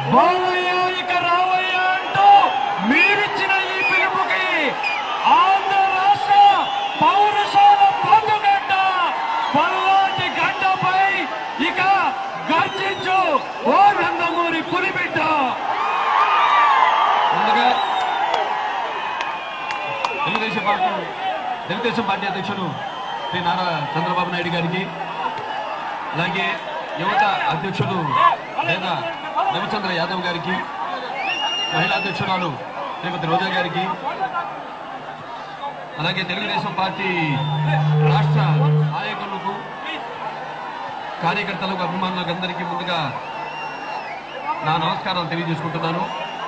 బాలయ్య ఇక రావయ్య అంటూ మీరిచ్చిన ఈ పిలుపుకి ఆంధ్ర రాష్ట్ర పౌరసాల పండుగడ్డ పల్లాటి గడ్డపై ఇక గర్జించు ఓ నందమూరి పులిబిడ్డ ముందుగా తెలుగుదేశం పార్టీ తెలుగుదేశం పార్టీ అధ్యక్షుడు శ్రీ నారా చంద్రబాబు నాయుడు గారికి అలాగే యువత అధ్యక్షుడు లేదా రవిచంద్ర యాదవ్ గారికి మహిళా అధ్యక్షురాలు శ్రీమతి రోజా గారికి అలాగే తెలుగుదేశం పార్టీ రాష్ట్ర నాయకులకు కార్యకర్తలకు అభిమానులకు అందరికీ ముందుగా నా నమస్కారాలు తెలియజేసుకుంటున్నాను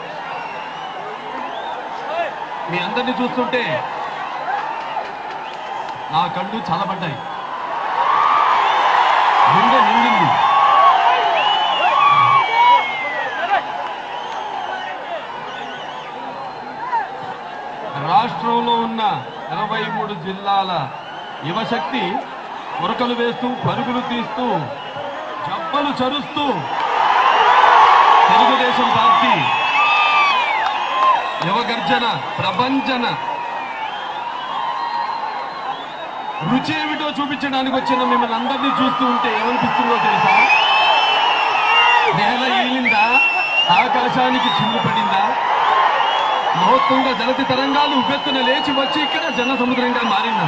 మీ అందరినీ చూస్తుంటే నా కళ్ళు చల్లబడ్డాయి గుండె నిండింది రాష్ట్రంలో ఉన్న ఇరవై మూడు జిల్లాల యువశక్తి ఉరకలు వేస్తూ పరుగులు తీస్తూ జబ్బలు చరుస్తూ తెలుగుదేశం పార్టీ యువగర్జన ప్రభంజన రుచి ఏమిటో చూపించడానికి వచ్చిన మిమ్మల్ని అందరినీ చూస్తూ ఉంటే ఏమనిపిస్తుందో తెలుసా నేల ఈలిందా ఆకాశానికి చిల్లు పడిందా మహోత్తంగా జలతి తరంగాలు ఉబ్బెత్తున లేచి వచ్చి ఇక్కడ జన సముద్రంగా మారిందా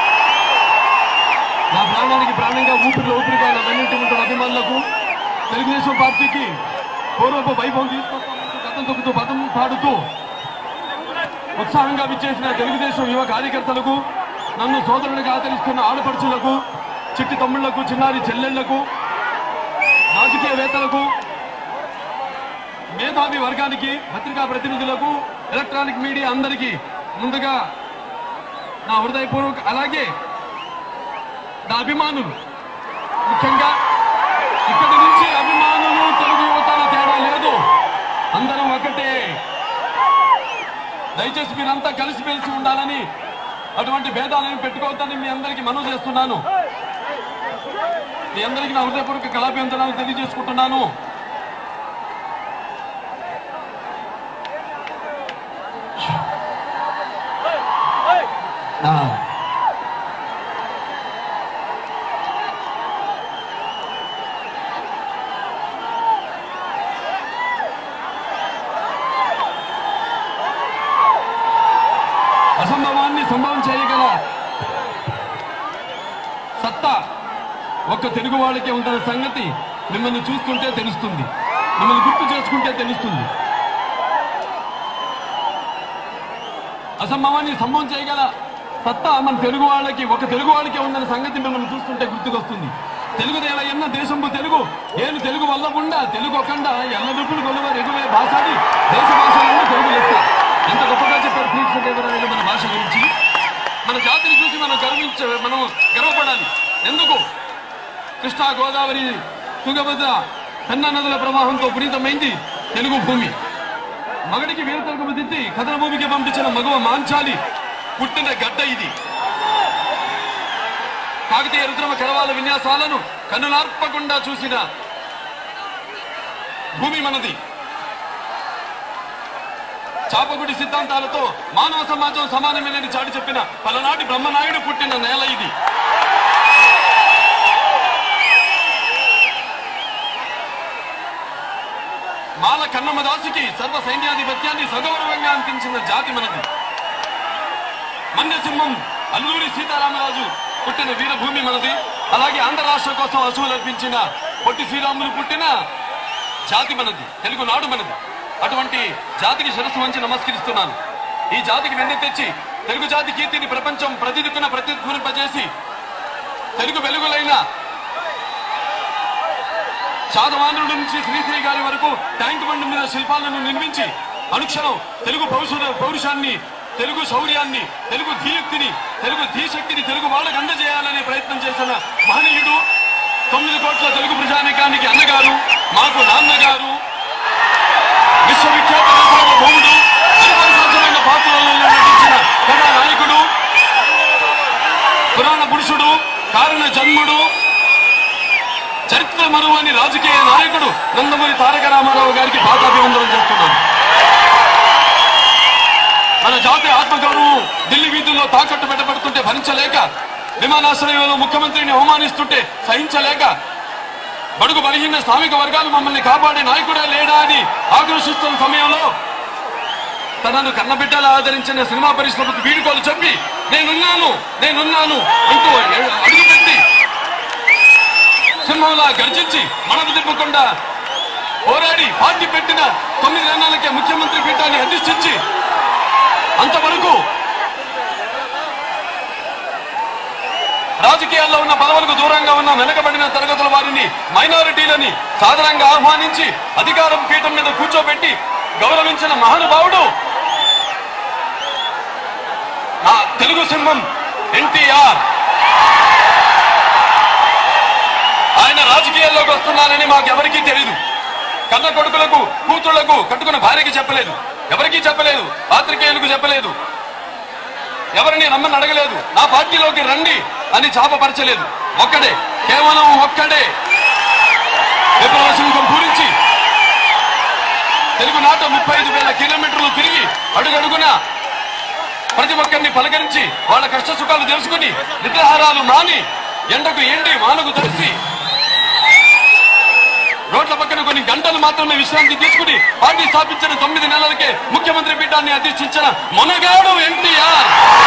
నా ప్రాణానికి ప్రాణంగా ఊపిరిలో ఊపిరిగా నా వెన్నింటి ఉంటున్న అభిమానులకు తెలుగుదేశం పార్టీకి పూర్వపు వైభవం తీసుకొస్తూ గతం తొక్కుతూ పదం పాడుతూ ఉత్సాహంగా విచ్చేసిన తెలుగుదేశం యువ కార్యకర్తలకు నన్ను సోదరునిగా ఆదరిస్తున్న ఆడపడుచులకు చిట్టి తమ్ముళ్లకు చిన్నారి చెల్లెళ్లకు రాజకీయవేత్తలకు మేధావి వర్గానికి పత్రికా ప్రతినిధులకు ఎలక్ట్రానిక్ మీడియా అందరికీ ముందుగా నా హృదయపూర్వక అలాగే నా అభిమానులు ముఖ్యంగా ఇక్కడి నుంచి అభిమానులు తెలుగు యువతల తేడా లేదు అందరం ఒకటే దయచేసి మీరంతా కలిసిమెలిసి ఉండాలని అటువంటి భేదాలను పెట్టుకోవద్దని మీ అందరికీ మనవి చేస్తున్నాను మీ అందరికీ నా హృదయపూర్వక కళాభ్యంతరాలు తెలియజేసుకుంటున్నాను ఆ. అసంభవాన్ని సంభవం చేయగల సత్తా ఒక్క తెలుగు వాళ్ళకే ఉందన్న సంగతి మిమ్మల్ని చూస్తుంటే తెలుస్తుంది మిమ్మల్ని గుర్తు చేసుకుంటే తెలుస్తుంది అసంభవాన్ని సంభవం చేయగల సత్తా మన తెలుగు వాళ్ళకి ఒక తెలుగు వాళ్ళకే ఉందన్న సంగతి మిమ్మల్ని చూస్తుంటే గుర్తుకొస్తుంది తెలుగు దేవ ఎన్న దేశంబు తెలుగు ఏను తెలుగు వల్ల ఉండ తెలుగు ఒకండ ఎల్ల రుపులు కొలువ రెగువే భాషాడి దేశ భాషలను తెలుగు లెక్క ఎంత గొప్పగా చెప్పారు శ్రీకృష్ణదేవరాయలు మన భాష గురించి మన జాతిని చూసి మనం గర్వించ మనం గర్వపడాలి ఎందుకు కృష్ణా గోదావరి తుంగభద్ర పెన్నా నదుల ప్రవాహంతో పునీతమైంది తెలుగు భూమి మగడికి వీరతలకు దిద్ది కథన భూమికి పంపించిన మగవ మాంచాలి పుట్టిన గడ్డ ఇది కాకతీయ రుద్రమ కరవాల విన్యాసాలను కన్నులార్పకుండా చూసిన భూమి మనది చాపగుడి సిద్ధాంతాలతో మానవ సమాజం సమానమేనని చాటి చెప్పిన పలనాటి బ్రహ్మనాయుడు పుట్టిన నేల ఇది మాల కన్నమ్మ దాసికి సర్వ సైన్యాధిపత్యాన్ని సగౌరవంగా అందించిన జాతి మనది మన్యసింహం అల్లూరి సీతారామరాజు పుట్టిన వీరభూమి మనది అలాగే ఆంధ్ర రాష్ట్రం కోసం అసువులు అర్పించిన పొట్టి శ్రీరాములు పుట్టిన జాతి మనది తెలుగు నాడు మనది అటువంటి జాతికి శిరస్సు వంచి నమస్కరిస్తున్నాను ఈ జాతికి వెన్నె తెచ్చి తెలుగు జాతి కీర్తిని ప్రపంచం ప్రతిదిక్కున ప్రతిధ్వనింపజేసి తెలుగు వెలుగులైన శాతవానుడి నుంచి శ్రీశ్రీ గారి వరకు ట్యాంక్ బండ్ మీద శిల్పాలను నిర్మించి అనుక్షణం తెలుగు పౌరుష పౌరుషాన్ని తెలుగు శౌర్యాన్ని తెలుగు ధీయుక్తిని తెలుగు ధీశక్తిని తెలుగు వాళ్ళకు అందజేయాలనే ప్రయత్నం చేసిన మహనీయుడు తొమ్మిది కోట్ల తెలుగు ప్రజానికానికి అన్నగారు మాకు నాన్నగారు విశ్వవిఖ్యాత భూముడు సాధ్యమైన పాత్రలలో నటించిన కథానాయకుడు పురాణ పురుషుడు కారణ జన్ముడు చరిత్ర మరువని రాజు రాజకీయ నాయకుడు నందమూరి తారక రామారావు గారికి పాదాభివందనం చేస్తున్నాను మన జాతి ఆత్మగౌరవం ఢిల్లీ వీధుల్లో తాకట్టు పెట్టబడుతుంటే భరించలేక విమానాశ్రయంలో ముఖ్యమంత్రిని అవమానిస్తుంటే సహించలేక బడుగు బలహీన శ్రామిక వర్గాలు మమ్మల్ని కాపాడే నాయకుడే లేడా అని ఆక్రోశిస్తున్న సమయంలో తనను కన్నబిడ్డలా ఆదరించిన సినిమా పరిశ్రమకు వీడుకోలు చెప్పి నేనున్నాను నేనున్నాను అంటూ అడుగుపెట్టి సింహంలా గర్జించి మనకు తిప్పకుండా పోరాడి పార్టీ పెట్టిన తొమ్మిది నెలలకే ముఖ్యమంత్రి పీఠాన్ని అధిష్ఠించి అంతవరకు రాజకీయాల్లో ఉన్న పదవులకు దూరంగా ఉన్న వెనకబడిన తరగతుల వారిని మైనారిటీలని సాధారణంగా ఆహ్వానించి అధికారం పీఠం మీద కూర్చోబెట్టి గౌరవించిన మహానుభావుడు నా తెలుగు సింహం ఎన్టీఆర్ ఆయన రాజకీయాల్లోకి వస్తున్నారని మాకెవరికీ తెలియదు కన్న కొడుకులకు కూతుళ్లకు కట్టుకున్న భార్యకి చెప్పలేదు ఎవరికీ చెప్పలేదు పాత్రికేయులకు చెప్పలేదు ఎవరిని రమ్మని అడగలేదు నా పార్టీలోకి రండి అని చాపపరచలేదు ఒక్కడే కేవలం ఒక్కడే విప్లవ సింహం పూరించి తెలుగు నాట ముప్పై ఐదు వేల కిలోమీటర్లు తిరిగి అడుగడుగున ప్రతి ఒక్కరిని పలకరించి వాళ్ళ కష్ట సుఖాలు తెలుసుకుని నిద్రాహారాలు మాని ఎండకు ఎండి వానకు తడిసి రోడ్ల పక్కన కొన్ని గంటలు మాత్రమే విశ్రాంతి తీసుకుని పార్టీ స్థాపించిన తొమ్మిది నెలలకే ముఖ్యమంత్రి పీఠాన్ని అధిష్ఠించిన మొనగాడు ఎన్టీఆర్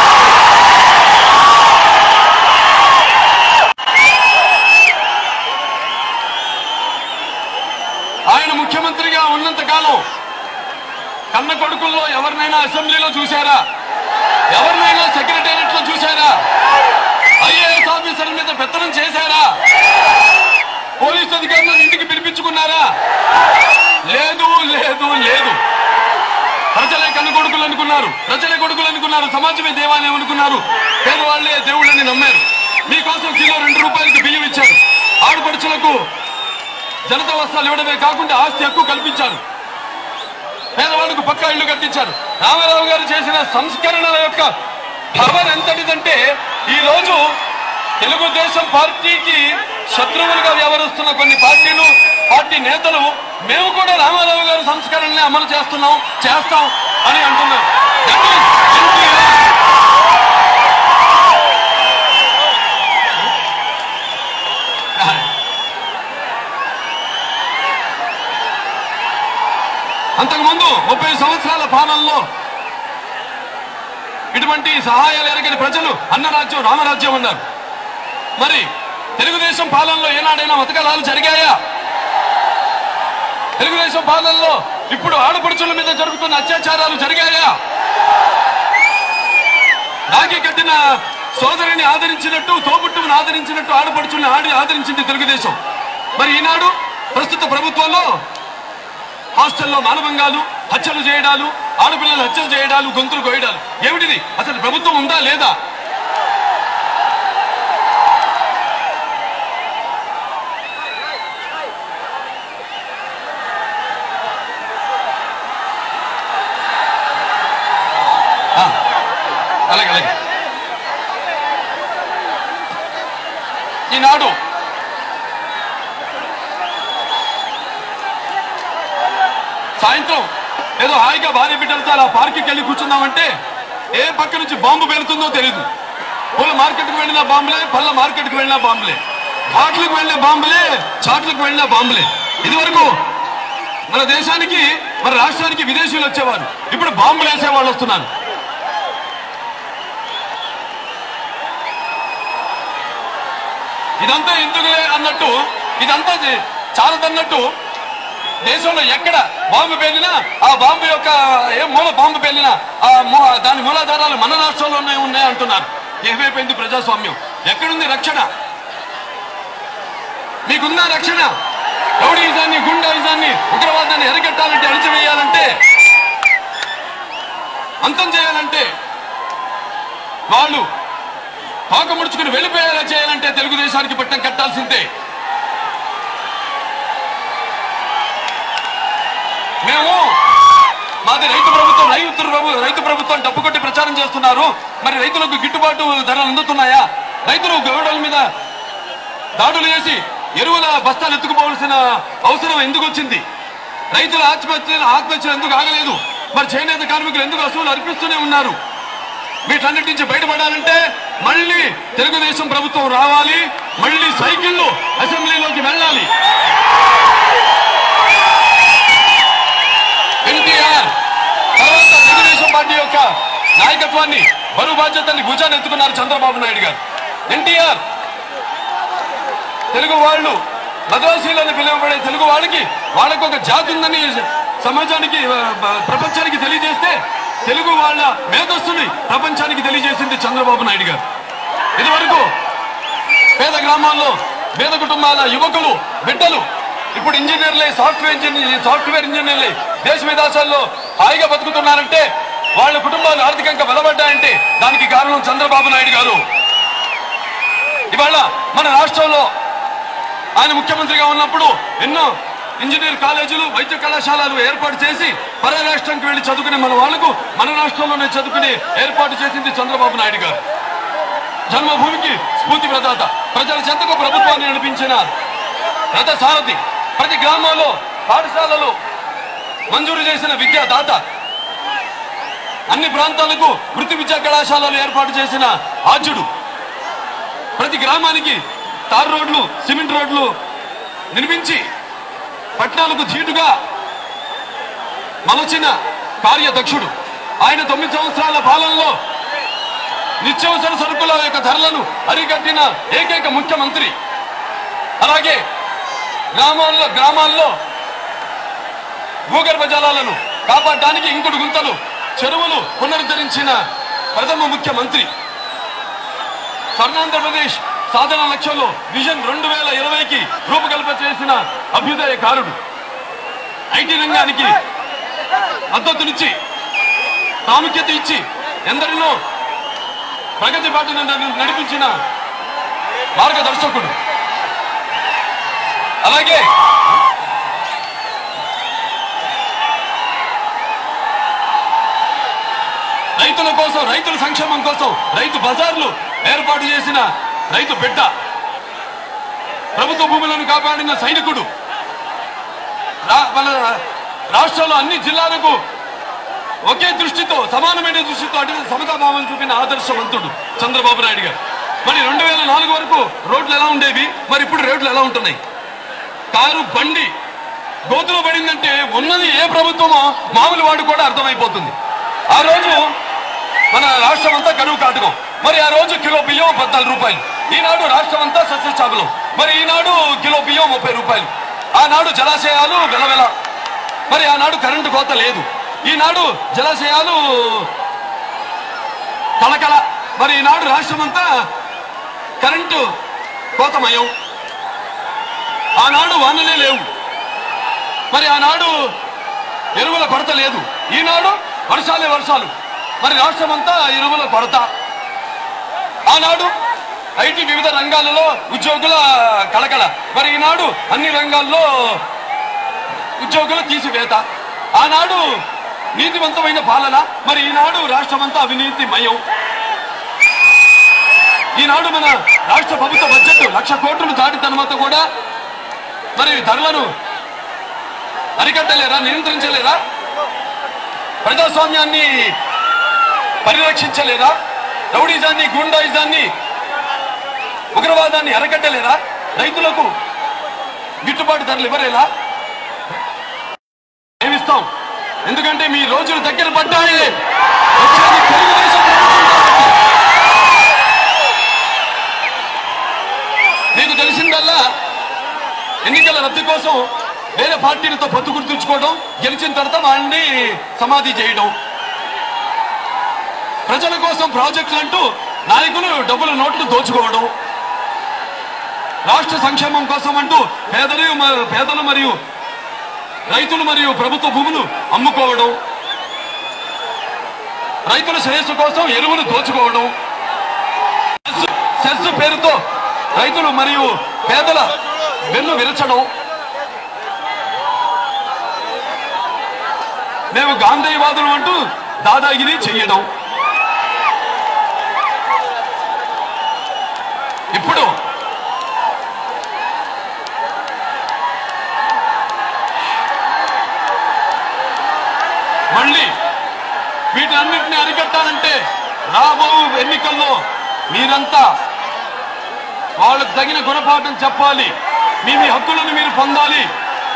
ఆయన ముఖ్యమంత్రిగా ఉన్నంత కాలం కన్న కొడుకుల్లో ఎవరినైనా అసెంబ్లీలో చూశారా ఎవరినైనా సెక్రటేరియట్ లో చూశారా ఐఏఎస్ ఆఫీసర్ మీద పెత్తనం చేశారా పోలీసు అధికారులను ఇంటికి పిలిపించుకున్నారా లేదు లేదు లేదు ప్రజలే కన్ను కొడుకులు అనుకున్నారు ప్రజలే కొడుకులు అనుకున్నారు సమాజమే దేవాలయం అనుకున్నారు పేదవాళ్లే దేవుళ్ళని నమ్మారు మీకోసం కిలో రెండు రూపాయలకి బియ్యం ఇచ్చారు ఆడపడుచులకు జనతా వస్త్రాలు ఇవ్వడమే కాకుండా ఆస్తి హక్కు కల్పించారు పేదవాళ్ళకు పక్కా ఇల్లు కట్టించారు రామారావు గారు చేసిన సంస్కరణల యొక్క పవర్ ఎంతటిదంటే ఈ రోజు తెలుగుదేశం పార్టీకి శత్రువులుగా వ్యవహరిస్తున్న కొన్ని పార్టీలు పార్టీ నేతలు మేము కూడా రామారావు గారి సంస్కరణని అమలు చేస్తున్నాం చేస్తాం అని అంటున్నారు That is NTR. అంతకుముందు ముప్పై సంవత్సరాల పాలనలో ఇటువంటి సహాయాలు ఎరగని ప్రజలు అన్నరాజ్యం రామరాజ్యం అన్నారు మరి తెలుగుదేశం పాలనలో ఏనాడైనా మతకలాలు జరిగాయా తెలుగుదేశం పాలనలో ఇప్పుడు ఆడపడుచుల మీద జరుగుతున్న అత్యాచారాలు జరిగాయా రాగి కట్టిన సోదరిని ఆదరించినట్టు తోబుట్టువుని ఆదరించినట్టు ఆడపడుచుల్ని ఆడి ఆదరించింది తెలుగుదేశం మరి ఈనాడు ప్రస్తుత ప్రభుత్వంలో హాస్టల్లో మానవంగాలు హత్యలు చేయడాలు ఆడపిల్లలు హత్యలు చేయడాలు గొంతులు కోయడాలు ఏమిటిది అసలు ప్రభుత్వం ఉందా లేదా ఆ, అలాగే అలాగే ఈనాడు సాయంత్రం ఏదో హాయిగా భార్య బిడ్డలతో అలా పార్క్కి వెళ్ళి కూర్చుందామంటే ఏ పక్క నుంచి బాంబు పేలుతుందో తెలియదు పూల మార్కెట్కి వెళ్ళిన బాంబులే పళ్ళ మార్కెట్కి వెళ్ళిన బాంబులే ఘాట్లకు వెళ్ళిన బాంబులే చాట్లకు వెళ్ళిన బాంబులే ఇదివరకు మన దేశానికి మన రాష్ట్రానికి విదేశీయులు వచ్చేవారు ఇప్పుడు బాంబులు వేసే వాళ్ళు వస్తున్నారు ఇదంతా ఎందుకులే అన్నట్టు ఇదంతా చే- చాలదన్నట్టు దేశంలో ఎక్కడ బాంబు పేలినా ఆ బాంబు యొక్క ఏ మూల బాంబు పేలినా ఆ మూ- దాని మూలాధారాలు మన రాష్ట్రంలోనే ఉన్నాయి అంటున్నారు ఏమైపోయింది ప్రజాస్వామ్యం ఎక్కడుంది రక్షణ మీకుందా రక్షణ రౌడీజాన్ని గుండాయిజాన్ని ఉగ్రవాదాన్ని ఎరగట్టాలంటే అణిచివేయాలంటే అంతం చేయాలంటే వాళ్ళు తోక ముడుచుకుని వెళ్ళిపోయేలా చేయాలంటే తెలుగుదేశానికి పట్టం కట్టాల్సిందే మేము మాది రైతు ప్రభుత్వం రైతు ప్రభు రైతు ప్రభుత్వం డబ్బు కొట్టి ప్రచారం చేస్తున్నారు మరి రైతులకు గిట్టుబాటు ధరలు అందుతున్నాయా రైతులు గౌడల మీద దాడులు చేసి ఎరువుల బస్తాలు ఎత్తుకుపోవాల్సిన అవసరం ఎందుకు వచ్చింది రైతుల ఆత్మహత్యలు ఆత్మహత్యలు ఎందుకు ఆగలేదు మరి చేనేత కార్మికులు ఎందుకు అసలు అర్పిస్తూనే ఉన్నారు వీటన్నిటి నుంచి బయటపడాలంటే మళ్ళీ తెలుగుదేశం ప్రభుత్వం రావాలి మళ్ళీ సైకిళ్ళు అసెంబ్లీలోకి వెళ్ళాలి ఎన్టీఆర్ తర్వాత తెలుగుదేశం పార్టీ యొక్క నాయకత్వాన్ని బరువు బాధ్యతని భుజాన్ని ఎత్తుకున్నారు చంద్రబాబు నాయుడు గారు ఎన్టీఆర్ తెలుగు వాళ్ళు మద్రాసీలని పిలువబడే తెలుగు వాళ్ళకి వాళ్ళకు ఒక జాతి ఉందని సమాజానికి ఆ, బ- ప్రపంచానికి తెలియజేస్తే తెలుగు వాళ్ళ మేధస్సుని ప్రపంచానికి తెలియజేసింది చంద్రబాబు నాయుడు గారు ఇదివరకు పేద గ్రామాల్లో పేద కుటుంబాల యువకులు బిడ్డలు ఇప్పుడు ఇంజనీర్లే సాఫ్ట్వేర్ ఇంజనీర్ సాఫ్ట్వేర్ ఇంజనీర్లే దేశ విదేశాల్లో హాయిగా బతుకుతున్నారంటే వాళ్ళ కుటుంబాలు ఆర్థికంగా బలపడ్డాయంటే దానికి కారణం చంద్రబాబు నాయుడు గారు ఇవాళ మన రాష్ట్రంలో ఆయన ముఖ్యమంత్రిగా ఉన్నప్పుడు ఎన్నో ఇంజనీర్ కాలేజీలు వైద్య కళాశాలలు ఏర్పాటు చేసి పర రాష్ట్రానికి వెళ్లి చదువుకునే మన వాళ్లకు మన రాష్ట్రంలోనే చదువుకుని ఏర్పాటు చేసింది చంద్రబాబు నాయుడు గారు జన్మభూమికి స్ఫూర్తి ప్రదాత ప్రజల చెంతకు ప్రభుత్వాన్ని నడిపించిన రథ సారథి ప్రతి గ్రామంలో పాఠశాలలు మంజూరు చేసిన విద్యాదాత అన్ని ప్రాంతాలకు వృత్తి విద్యా కళాశాలలు ఏర్పాటు చేసిన ఆద్యుడు ప్రతి గ్రామానికి తార్ రోడ్లు సిమెంట్ రోడ్లు నిర్మించి పట్టణాలకు ధీటుగా మలచిన కార్యదక్షుడు ఆయన తొమ్మిది సంవత్సరాల పాలనలో నిత్యావసర సరుకుల యొక్క ధరలను అరికట్టిన ఏకైక ముఖ్యమంత్రి అలాగే గ్రామాల్లో గ్రామాల్లో భూగర్భ జలాలను కాపాడడానికి ఇంకుడు గుంతలు చెరువులు పునరుద్ధరించిన ప్రథమ ముఖ్యమంత్రి స్వర్ణాంధ్రప్రదేశ్ సాధన లక్ష్యంలో విజన్ రెండు వేల ఇరవైకి రూపకల్పన చేసిన అభ్యుదయకారుడు ఐటీ రంగానికి మద్దతునిచ్చి ప్రాముఖ్యత ఇచ్చి ఎందరినో ప్రగతి బాటను నడి- నడిపించిన మార్గదర్శకుడు అలాగే రైతుల కోసం రైతుల సంక్షేమం కోసం రైతు బజార్లు ఏర్పాటు చేసిన రైతు బిడ్డ ప్రభుత్వ భూములను కాపాడిన సైనికుడు రా- మన రాష్ట్రంలో అన్ని జిల్లాలకు ఒకే దృష్టితో సమానమైన దృష్టితో అటు సమతాభావం చూపిన ఆదర్శవంతుడు చంద్రబాబు నాయుడు గారు మరి రెండు వేల నాలుగు వరకు రోడ్లు ఎలా ఉండేవి మరి ఇప్పుడు రోడ్లు ఎలా ఉంటున్నాయి కారు బండి గోతులో పడిందంటే ఉన్నది ఏ ప్రభుత్వమో మామూలు వాడు కూడా అర్థమైపోతుంది ఆ రోజు మన రాష్ట్రం అంతా కరువు కాటుకం మరి ఆ రోజు కిలో బియ్యం పద్నాలుగు రూపాయలు ఈనాడు రాష్ట్రం అంతా సస్యశాబలం మరి ఈనాడు కిలో బియ్యం ముప్పై రూపాయలు ఆనాడు జలాశయాలు వెలవెల మరి ఆనాడు కరెంటు కోత లేదు ఈనాడు జలాశయాలు కలకల మరి ఈనాడు రాష్ట్రం అంతా కరెంటు కోతమయం ఆనాడు వానలే లేవు మరి ఆనాడు ఎరువుల కొరత లేదు ఈనాడు వర్షాలే వర్షాలు మరి రాష్ట్రం అంతా ఎరువుల కొరత ఆనాడు ఐటీ వివిధ రంగాలలో ఉద్యోగుల కలకల మరి ఈనాడు అన్ని రంగాల్లో ఉద్యోగుల తీసివేత ఆనాడు నీతివంతమైన పాలన మరి ఈనాడు రాష్ట్రమంతా అవినీతి మయం ఈనాడు మన రాష్ట్ర ప్రభుత్వ బడ్జెట్ లక్ష కోట్లు దాటి తర్వాత కూడా మరి ధరలను అరికట్టలేరా నియంత్రించలేరా ప్రజాస్వామ్యాన్ని పరిరక్షించలేరా రౌడీజాన్ని గూండాయిజాన్ని ఉగ్రవాదాన్ని అరకట్టలేరా రైతులకు గిట్టుబాటు ధరలు ఇవ్వలేరా ఏమిస్తాం ఎందుకంటే మీ రోజులు దగ్గర పడ్డాయి వచ్చేది తెలుగుదేశం ప్రభుత్వం కాబట్టి. మీకు తెలిసిందల్లా ఎన్నికల రద్దు కోసం వేరే పార్టీలతో పొత్తు గుర్తుంచుకోవడం గెలిచిన తర్వాత వాళ్ళని సమాధి చేయడం ప్రజల కోసం ప్రాజెక్టులు అంటూ నాయకులు డబ్బుల నోట్లు దోచుకోవడం రాష్ట్ర సంక్షేమం కోసం అంటూ పేదలు మ- పేదలు మరియు రైతులు మరియు ప్రభుత్వ భూములు అమ్ముకోవడం రైతుల శ్రేయస్సు కోసం ఎరువులు దోచుకోవడం సెస్- సెస్ పేరుతో రైతులు మరియు పేదల వెన్ను విరచడం మేము గాంధీవాదులు అంటూ దాదాగిరి చెయ్యడం ఇప్పుడు మళ్ళీ వీటన్నిటిని అరికట్టాలంటే రాబో ఎన్నికల్లో మీరంతా వాళ్ళకు తగిన గుణపాఠం చెప్పాలి మీ మీ హక్కులను మీరు పొందాలి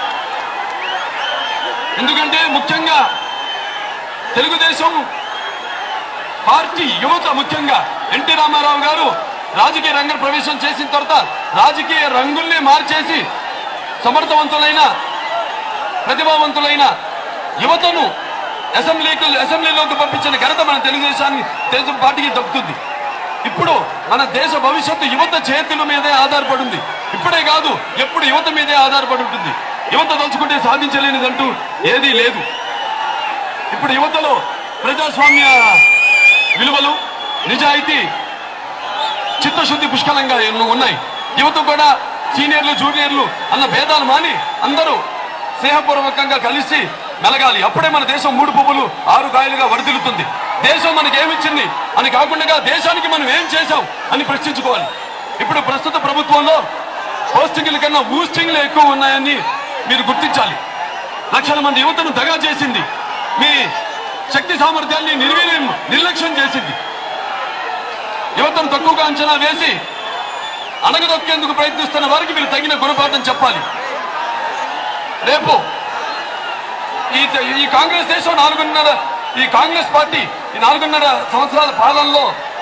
ఎందుకంటే ముఖ్యంగా తెలుగుదేశం పార్టీ యువత ముఖ్యంగా ఎన్టీ రామారావు గారు రాజకీయ రంగ ప్రవేశం చేసిన తర్వాత రాజకీయ రంగుల్ని మార్చేసి సమర్థవంతులైన ప్రతిభావంతులైన యువతను అసెంబ్లీకి అసెంబ్లీలోకి పంపించిన ఘనత మన తెలుగుదేశాన్ని తెలుగు పార్టీకి దక్కుతుంది ఇప్పుడు మన దేశ భవిష్యత్తు యువత చేతుల మీదే ఆధారపడింది ఇప్పుడే కాదు ఎప్పుడు యువత మీదే ఆధారపడి ఉంటుంది యువత తలుచుకుంటే సాధించలేనిదంటూ ఏదీ లేదు ఇప్పుడు యువతలో ప్రజాస్వామ్య విలువలు నిజాయితీ చిత్తశుద్ధి పుష్కలంగా ఎన్నో ఉన్నాయి యువత కూడా సీనియర్లు జూనియర్లు అన్న భేదాలు మాని అందరూ స్నేహపూర్వకంగా కలిసి మెలగాలి అప్పుడే మన దేశం మూడు పువ్వులు ఆరు కాయలుగా వరదిల్లుతుంది దేశం మనకి ఏమిచ్చింది అని కాకుండా దేశానికి మనం ఏం చేశాం అని ప్రశ్నించుకోవాలి ఇప్పుడు ప్రస్తుత ప్రభుత్వంలో పోస్టింగ్ల కన్నా బూస్టింగ్లు ఎక్కువ ఉన్నాయని మీరు గుర్తించాలి లక్షల మంది యువతను దగా చేసింది మీ శక్తి సామర్థ్యాన్ని నిర్వీర్యం నిర్లక్ష్యం చేసింది యువతను తక్కువగా అంచనా వేసి అణగదొక్కేందుకు ప్రయత్నిస్తున్న వారికి మీరు తగిన గుణపాఠం చెప్పాలి రేపు ఈ ఈ కాంగ్రెస్ దేశం నాలుగున్నర ఈ కాంగ్రెస్ పార్టీ ఈ నాలుగున్నర సంవత్సరాల పాలనలో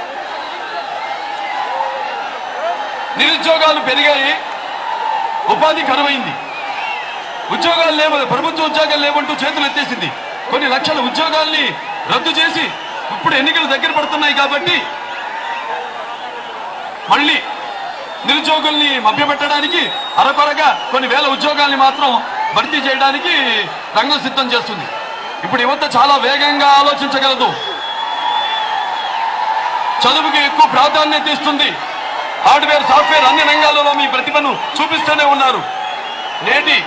నిరుద్యోగాలు పెరిగాయి ఉపాధి కరువైంది ఉద్యోగాలు లేవు ప్రభుత్వ ఉద్యోగాలు లేవంటూ చేతులు ఎత్తేసింది కొన్ని లక్షల ఉద్యోగాల్ని రద్దు చేసి ఇప్పుడు ఎన్నికలు దగ్గర పడుతున్నాయి కాబట్టి మళ్ళీ నిరుద్యోగుల్ని మభ్యపెట్టడానికి అరకొరగా కొన్ని వేల ఉద్యోగాల్ని మాత్రం భర్తీ చేయడానికి రంగం సిద్ధం చేస్తుంది ఇప్పుడు యువత చాలా వేగంగా ఆలోచించగలదు చదువుకి ఎక్కువ ప్రాధాన్యత ఇస్తుంది హార్డ్వేర్ సాఫ్ట్వేర్ అన్ని రంగాలలో మీ ప్రతిభను చూపిస్తూనే ఉన్నారు నేటి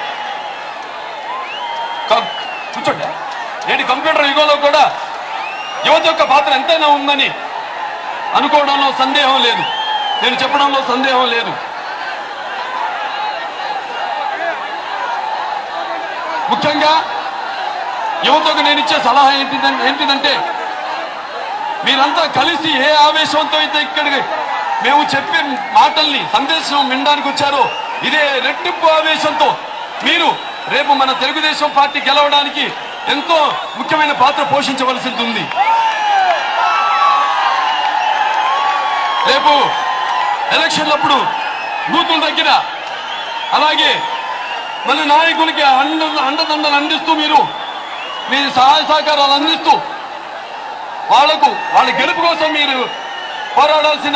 కం- కూర్చోండి నేటి కంప్యూటర్ యుగంలో కూడా యువత యొక్క పాత్ర ఎంతైనా ఉందని అనుకోవడంలో సందేహం లేదు నేను చెప్పడంలో సందేహం లేదు ముఖ్యంగా యువతకు నేను ఇచ్చే సలహా ఏంటిదంటే ఏంటిదంటే మీరంతా కలిసి ఏ ఆవేశంతో అయితే ఇక్కడికి మేము చెప్పే మాటల్ని సందేశం వినడానికి వచ్చారో ఇదే రెట్టింపు ఆవేశంతో మీరు రేపు మన తెలుగుదేశం పార్టీ గెలవడానికి ఎంతో ముఖ్యమైన పాత్ర పోషించవలసి ఉంది రేపు ఎలక్షన్లప్పుడు బూతుల దగ్గర అలాగే మన నాయకులకి అండ అండదండలు అందిస్తూ మీరు మీ సహాయ సహకారాలు అందిస్తూ వాళ్లకు వాళ్ళ గెలుపు కోసం మీరు పోరాడాల్సిన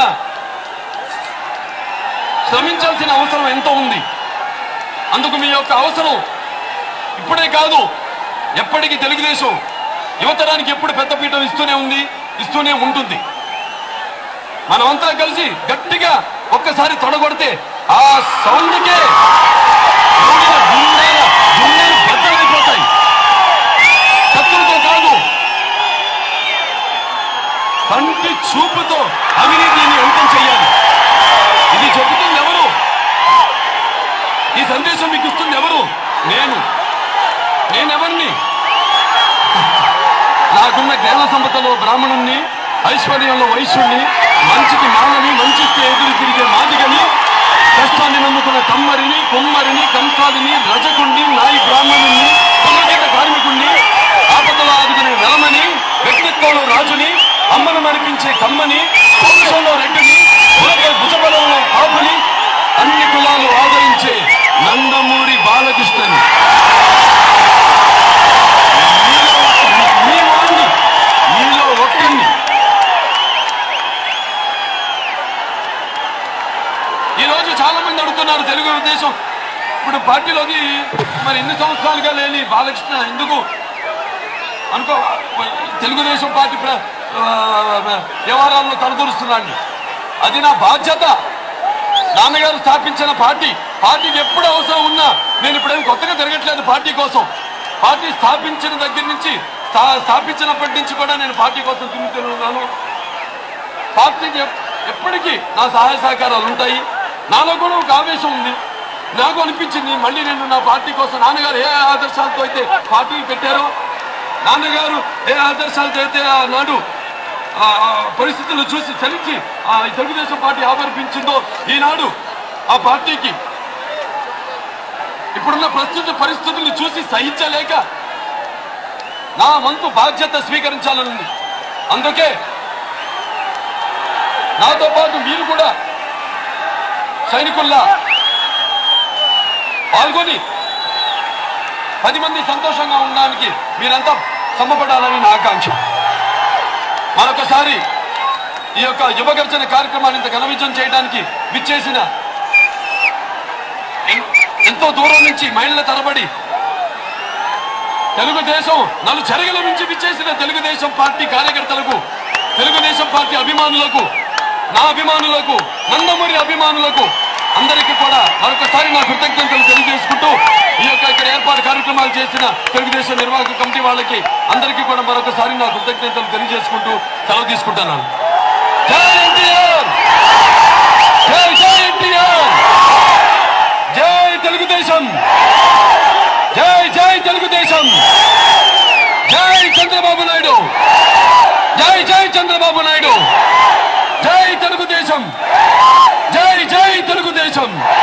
శ్రమించాల్సిన అవసరం ఎంతో ఉంది అందుకు మీ యొక్క అవసరం ఇప్పుడే కాదు ఎప్పటికీ తెలుగుదేశం యువతరానికి ఎప్పుడు పెద్దపీఠం ఇస్తూనే ఉంది ఇస్తూనే ఉంటుంది మనమంతా కలిసి గట్టిగా ఒక్కసారి తొడగొడితే ఆ సౌండ్కే ఊరిన గుండెల గుండెలు బద్దలైపోతాయి కత్తులతో కాదు కంటి చూపుతో అవినీతిని అంతం చేయాలి ఇది చెబుతుంది ఎవరు ఈ సందేశం మీకు ఇస్తుంది ఎవరు నేను నేనెవరిని నాకున్న జ్ఞాన సంపదలో బ్రాహ్మణుణ్ణి ఐశ్వర్యంలో వైశ్యుణ్ణి మంచికి మానని మంచిస్తే ఎదురు తిరిగే మాదిగని కష్టాన్ని నమ్ముకున్న కమ్మరిని కుమ్మరిని కంసాలిని రజకుణ్ణి నాయి బ్రాహ్మణుణ్ణి పుల్లగీత కార్మికుణ్ణి ఆపదలో ఆదుకునే వెలమని వ్యక్తిత్వంలో రాజుని అమ్మను మరిపించే కమ్మని పౌరుషంలో రెడ్డిని భుజ భుజబలంలో కాపుని అన్ని కులాలు ఆదరించే నందమూరి బాలకృష్ణని మీలో మీ వాడిని మీలో ఒక్కడిని ఈ రోజు చాలా మంది అడుగుతున్నారు తెలుగు దేశం ఇప్పుడు పార్టీలోకి మరి ఎన్ని సంవత్సరాలుగా లేని బాలకృష్ణ ఎందుకు అనుకో తెలుగుదేశం పార్టీ ప్ర- ఆ, వ్యవహారాల్లో తలదూరుస్తున్నాండి అది నా బాధ్యత నాన్నగారు స్థాపించిన పార్టీ పార్టీకి ఎప్పుడు అవసరం ఉన్నా నేను ఇప్పుడేం కొత్తగా తిరగట్లేదు పార్టీ కోసం పార్టీ స్థాపించిన దగ్గర నుంచి స్థా- స్థాపించినప్పటి నుంచి కూడా నేను పార్టీ కోసం తిరుగుతున్నాను పార్టీకి ఎప్- ఎప్పటికీ నా సహాయ సహకారాలు ఉంటాయి నాలో కూడా ఒక ఆవేశం ఉంది నాకు అనిపించింది మళ్ళీ నేను నా పార్టీ కోసం నాన్నగారు ఏ ఆదర్శాలతో అయితే పార్టీ పెట్టారో నాన్నగారు ఏ ఆదర్శాలతో అయితే ఆనాడు ఆ ఆ పరిస్థితులు చూసి చలించి ఆ తెలుగుదేశం పార్టీ ఆవర్పించిందో ఈనాడు ఆ పార్టీకి ఇప్పుడున్న ప్రస్తుత పరిస్థితులను చూసి సహించలేక నా వంతు బాధ్యత స్వీకరించాలనుంది అందుకే నాతో పాటు మీరు కూడా సైనికుల్లా పాల్గొని పది మంది సంతోషంగా ఉండడానికి మీరంతా సమ్మపడాలని నా ఆకాంక్ష మరొకసారి ఈ యొక్క యువగర్జన కార్యక్రమాన్ని ఇంత ఘన విజయం చేయడానికి విచ్చేసిన ఎన్- ఎంతో దూరం నుంచి మైళ్ళ తరబడి తెలుగుదేశం నలు చెరగల నుంచి విచ్చేసిన తెలుగుదేశం పార్టీ కార్యకర్తలకు తెలుగుదేశం పార్టీ అభిమానులకు నా అభిమానులకు నందమూరి అభిమానులకు అందరికీ కూడా మరొకసారి నా కృతజ్ఞతలు తెలియజేసుకుంటూ ఈ యొక్క ఇక్కడ ఏర్పాటు కార్యక్రమాలు చేసిన తెలుగుదేశం నిర్వాహక కమిటీ వాళ్ళకి అందరికీ కూడా మరొకసారి నా కృతజ్ఞతలు తెలియజేసుకుంటూ సెలవు తీసుకుంటున్నాను జై ఎన్టీఆర్ జై జై ఎన్టీఆర్ జై తెలుగుదేశం జై జై తెలుగుదేశం జై చంద్రబాబు నాయుడు జై జై చంద్రబాబు నాయుడు జై తెలుగుదేశం జై జై తెలుగుదేశం